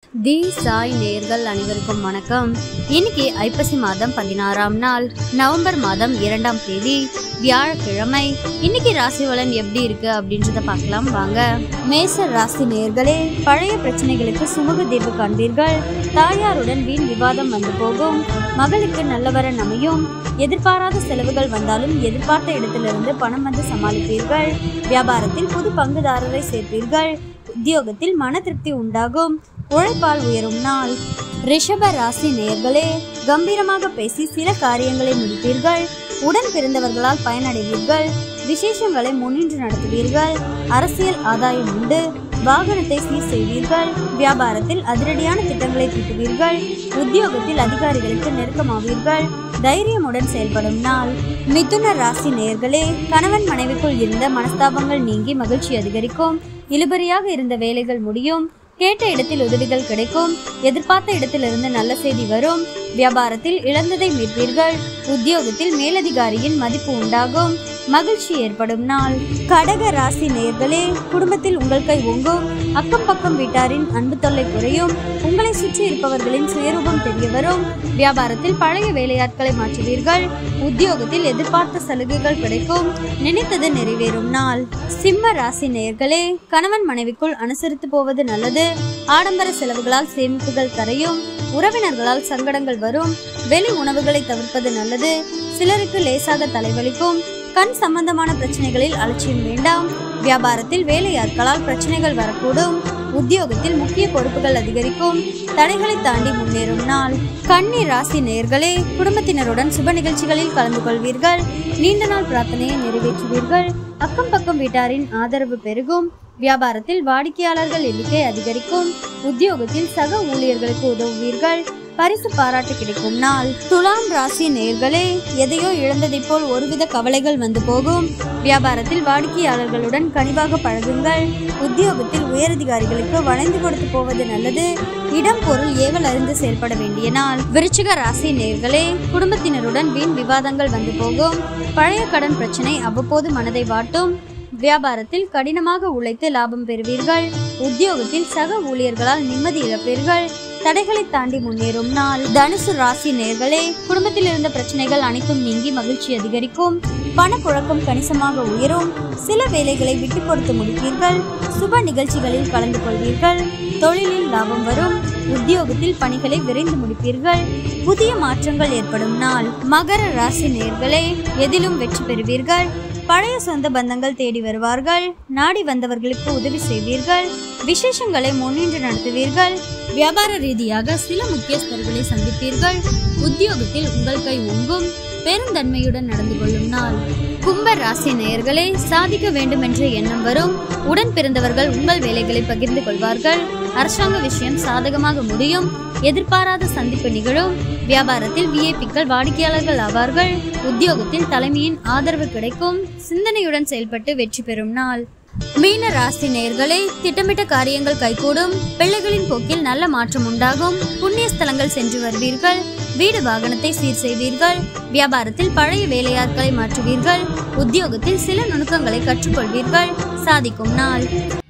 தி சாய் நேர்கள் அனைவருக்கும் வணக்கம் இன்னைக்கு ஐப்பசி மாதம் பதினாறாம் நாள் நவம்பர் மாதம் இரண்டாம் தேதி வியாழக்கிழமை இன்னைக்கு ராசி பலன் எப்படி இருக்கு அப்படின்றத பார்க்கலாம் வாங்க மேச ராசி நேர்களே பழைய பிரச்சனைகளுக்கு சுமூக தீர்வு காண்பீர்கள் தாயாருடன் வீண் விவாதம் வந்து போகும் மகளுக்கு நல்லவரன் அமையும் எதிர்பாராத செலவுகள் வந்தாலும் எதிர்பார்த்த இடத்திலிருந்து பணம் வந்து சமாளிப்பீர்கள் வியாபாரத்தில் புது பங்குதாரரை சேர்ப்பீர்கள் உத்தியோகத்தில் மன திருப்தி உண்டாகும் உழைப்பால் உயரும் நாள் ரிஷப ராசி நேயர்களே கம்பீரமாக பேசி சில காரியங்களை முடிப்பீர்கள் உடன் பிறந்தவர்களால் பயனடைவீர்கள் விசேஷங்களை முன்னின்று நடத்துவீர்கள் அரசியல் ஆதாயம் உண்டு வாகனத்தை சீர் செய்வீர்கள் வியாபாரத்தில் அதிரடியான திட்டங்களை தீட்டுவீர்கள் உத்தியோகத்தில் அதிகாரிகளுக்கு நெருக்கமாவீர்கள் தைரியமுடன் செயல்படும் நாள் மிதுன ராசி நேயர்களே கணவன் மனைவிக்குள் இருந்த மனஸ்தாபங்கள் நீங்கி மகிழ்ச்சி அதிகரிக்கும் இழுபறியாக இருந்த வேலைகள் முடியும் கேட்ட இடத்தில் உதவிகள் கிடைக்கும் எதிர்பார்த்த இடத்திலிருந்து நல்ல செய்தி வரும் வியாபாரத்தில் இழந்ததை மீட்பீர்கள் உத்தியோகத்தில் மேலதிகாரியின் மதிப்பு உண்டாகும் மகிழ்ச்சி ஏற்படும் நாள் கடக ராசி நேர்களே குடும்பத்தில் உங்கள் கை ஓங்கும் அக்கம் பக்கம் வீட்டாரின் அன்பு தொல்லை குறையும் உங்களை சுற்றி இருப்பவர்களின் சுயரூபம் தெரிய வரும் வியாபாரத்தில் பழைய வேலையாட்களை மாற்றுவீர்கள் உத்தியோகத்தில் எதிர்பார்த்த சலுகைகள் கிடைக்கும் நினைத்தது நிறைவேறும் நாள் சிம்ம ராசி நேர்களே கணவன் மனைவிக்குள் அனுசரித்து போவது நல்லது ஆடம்பர செலவுகளால் சேமிப்புகள் கரையும் உறவினர்களால் சங்கடங்கள் வரும் வெளி உணவுகளை தவிர்ப்பது நல்லது சிலருக்கு லேசாக தலைவலிக்கும் கண் சம்பந்தமான பிரச்சனைகளில் அலட்சியம் வேண்டாம் வியாபாரத்தில் வேலையாட்களால் பிரச்சனைகள் வரக்கூடும் உத்தியோகத்தில் முக்கிய பொறுப்புகள் அதிகரிக்கும் தடைகளை தாண்டி முன்னேறும் நாள் கன்னி ராசி நேர்களே குடும்பத்தினருடன் சுப நிகழ்ச்சிகளில் கலந்து கொள்வீர்கள் நீண்ட நாள் பிரார்த்தனையை நிறைவேற்றுவீர்கள் அக்கம் பக்கம் வீட்டாரின் ஆதரவு பெருகும் வியாபாரத்தில் வாடிக்கையாளர்கள் எண்ணிக்கை அதிகரிக்கும் உத்தியோகத்தில் சக ஊழியர்களுக்கு உதவுவீர்கள் பரிசு பாராட்டு கிடைக்கும் நாள் துலாம் ராசி நேர்களே எதையோ இழந்ததைப் போல் ஒருவித கவலைகள் வந்து போகும் வியாபாரத்தில் வாடிக்கையாளர்களுடன் கனிவாக பழகுங்கள் உத்தியோகத்தில் உயரதிகாரிகளுக்கு வளைந்து கொடுத்து போவது நல்லது இடம் பொருள் ஏவல் அறிந்து செயல்பட வேண்டிய நாள் விருச்சிக ராசி நேர்களே குடும்பத்தினருடன் வீண் விவாதங்கள் வந்து போகும் பழைய கடன் பிரச்சனை அவ்வப்போது மனதை வாட்டும் வியாபாரத்தில் கடினமாக உழைத்து லாபம் பெறுவீர்கள் உத்தியோகத்தில் சக ஊழியர்களால் நிம்மதி இழப்பீர்கள் தடைகளை தாண்டி முன்னேறும் நாள் தனுசு ராசி நேர்களே குடும்பத்தில் இருந்த பிரச்சனைகள் அனைத்தும் நீங்கி மகிழ்ச்சி அதிகரிக்கும் பணப்புழக்கம் கணிசமாக உயரும் சில வேலைகளை விட்டு கொடுத்து முடிப்பீர்கள் சுப நிகழ்ச்சிகளில் கலந்து கொள்வீர்கள் தொழிலில் லாபம் வரும் உத்தியோகத்தில் பணிகளை விரைந்து முடிப்பீர்கள் புதிய மாற்றங்கள் ஏற்படும் நாள் மகர ராசி நேர்களே எதிலும் வெற்றி பெறுவீர்கள் பழைய சொந்த பந்தங்கள் தேடி வருவார்கள் நாடி வந்தவர்களுக்கு உதவி செய்வீர்கள் விசேஷங்களை முன்னின்று நடத்துவீர்கள் வியாபார ரீதியாக சில முக்கியஸ்தர்களை சந்திப்பீர்கள் உத்தியோகத்தில் உங்கள் கை ஓங்கும் பெருந்தன்மையுடன் நடந்து கொள்ளும் நாள் கும்ப ராசி நேயர்களே சாதிக்க வேண்டும் என்ற எண்ணம் வரும் உடன் பிறந்தவர்கள் உங்கள் வேலைகளை பகிர்ந்து கொள்வார்கள் அரசாங்க விஷயம் சாதகமாக முடியும் எதிர்பாராத சந்திப்பு நிகழும் வியாபாரத்தில் விஐபிக்கள் வாடிக்கையாளர்கள் ஆவார்கள் உத்தியோகத்தில் தலைமையின் ஆதரவு கிடைக்கும் சிந்தனையுடன் செயல்பட்டு வெற்றி பெறும் நாள் மீன ராசி நேயர்களே திட்டமிட்ட காரியங்கள் கைகூடும் பிள்ளைகளின் போக்கில் நல்ல மாற்றம் உண்டாகும் புண்ணிய ஸ்தலங்கள் சென்று வருவீர்கள் வீடு வாகனத்தை சீர் செய்வீர்கள் வியாபாரத்தில் பழைய வேலையாட்களை மாற்றுவீர்கள் உத்தியோகத்தில் சில நுணுக்கங்களை கற்றுக்கொள்வீர்கள் சாதிக்கும் நாள்